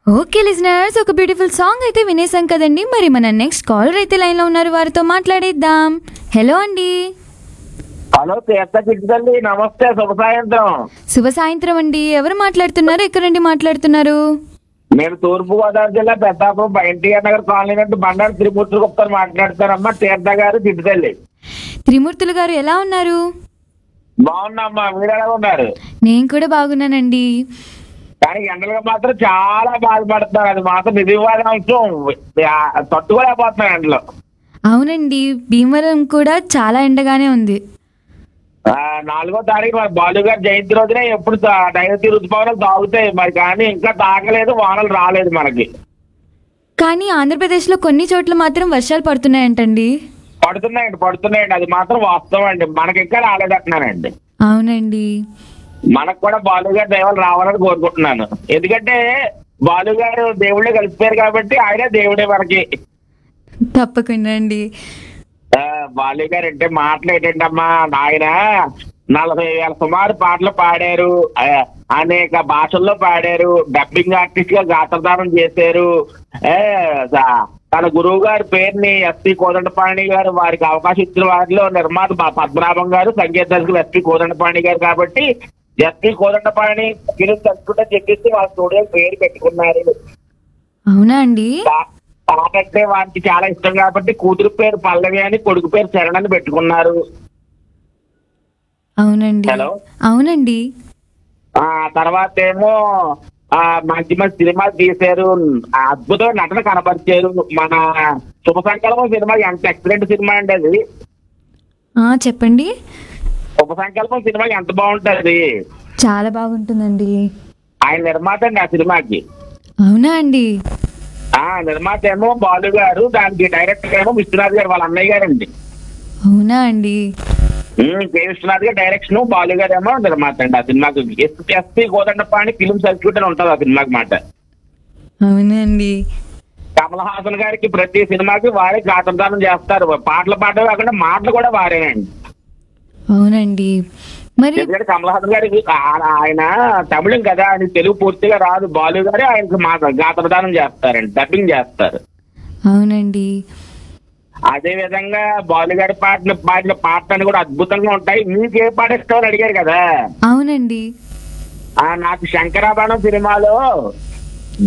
Okay listeners ఒక beautiful song అయితే వినేసాం కదండి మరి మన నెక్స్ట్ కాలర్ అయితే లైన్లో ఉన్నారు వారితో మాట్లాడేద్దాం హలో అండి హలో తీర్థ చిట్టుతల్లి నమస్తే శుభ సాయంత్రం శుభ సాయంత్రం అండి ఎవరు మాట్లాడుతున్నారు ఎక్కడి నుండి మాట్లాడుతున్నారు నేను తూర్పు గోదావరి జిల్లా పెద్దాపురం ఎన్టీఆర్ నగర్ కాలనీ నుండి బండారు త్రిమూర్తి గుప్తా మాట్లాడుతారమ్మా తీర్థ గారు చిట్టుతల్లి త్రిమూర్తులు గారు ఎలా ఉన్నారు బాగున్నామ్మా మీరు ఎలా ఉన్నారు నేను కూడా బాగున్నానండి కానీ ఎండలుగా మాత్రం చాలా బాధపడుతున్నారు అది మాత్రం నిధివాద అంశం ఆ, తట్టుకోలేకపోతున్నారు ఎండలో అవునండి భీమవరం కూడా చాలా ఎండగానే ఉంది ఆ, నాలుగో తారీఖు మరి బాలు గారి జయంతి రోజునే ఎప్పుడు తా- నైరుతి ఋతుపవనాలు తాగుతాయి మరి కానీ ఇంకా తాగలేదు వానలు రాలేదు మనకి కానీ ఆంధ్రప్రదేశ్లో కొన్ని చోట్ల మాత్రం వర్షాలు పడుతున్నాయంటండి పడుతున్నాయండి పడుతున్నాయండి అది మాత్రం వాస్తవం అండి మనకి ఇంకా రాలేదంటున్నానండి అవునండి మనకు కూడా బాలు గారి దైవాలు రావాలని కోరుకుంటున్నాను ఎందుకంటే బాలు గారు దేవుళ్ళే కలిసిపోయారు కాబట్టి ఆయనే దేవుడే మనకి తప్పకుండా అండి ఆ, బాలు గారు అంటే మాటలు ఏంటంటమ్మా ఆయన నలభై వేల సుమారు పాటలు పాడారు ఆ, అనేక భాషల్లో పాడారు డబ్బింగ్ ఆర్టిస్ట్ గా గాత్రదానం చేశారు ఏ, స- తన గురువు గారి పేరుని ఎస్పి కోదండపాణి గారు వారికి అవకాశం ఇచ్చిన వారిలో నిర్మాత ప- పద్మనాభం గారు సంగీత దర్శకులు ఎస్పి కోదండపాణి గారు కాబట్టి ఎస్పి కోదండపాణి ఫిలిం దర్శకుడు చెప్పేసి వాళ్ళ స్టూడియో పేరు పెట్టుకున్నారు అవునా అండి పా- పాట అంటే వారికి చాలా ఇష్టం కాబట్టి కూతురు పేరు పల్లవి అని కొడుకు పేరు శరణ్ అని పెట్టుకున్నారు అవునండి హలో. అవునండి ఆ తర్వాత ఏమో ఆ మంచి మంచి సినిమాలు తీశారు ఆ అద్భుతమైన నటన కనపరిచారు మన శుభ సంకల్పం సినిమా ఎంత ఎక్సలెంట్ సినిమా అండి అది ఆ, చెప్పండి శుభ సంకల్పం సినిమా ఎంత బాగుంటది చాలా బాగుంటుందండి ఆయన నిర్మాత అండి ఆ సినిమాకి అవునా అండి ఆ నిర్మాత ఏమో బాలు గారు దానికి డైరెక్టర్ ఏమో విశ్వనాథ్ గారు వాళ్ళ అన్నయ్య గారండి అవునా అండి ఉమ్, కె విశ్వనాథ్ గారు డైరెక్షన్ బాలు గారు ఏమో నిర్మాత అండి ఆ సినిమాకి S SP Kodandapani film circuit అని ఉంటుంది ఆ సినిమాకి మాట అవునండి కమల్ హాసన్ గారికి ప్రతి సినిమాకి వారే గాత్రదానం చేస్తారు పాటలు పాడడం కాకుండా మాటలు కూడా వారేనండి అవునండి మరి ఎందుకంటే కమల్ హాసన్ గారికి ఆ- ఆయన తమిళం కదా ఆయన తెలుగు పూర్తిగా రాదు బాలు గారే ఆయనకి మా గాత్రదానం చేస్తారండి డబ్బింగ్ చేస్తారు అవునండి అదే విధంగా బాలు గారి పాటలు పాడిన పాటలు కూడా అద్భుతంగా ఉంటాయి మీకు ఏ పాట ఇష్టం అని అడిగారు కదా అవునండి ఆ నాకు శంకరాభరణం సినిమాలో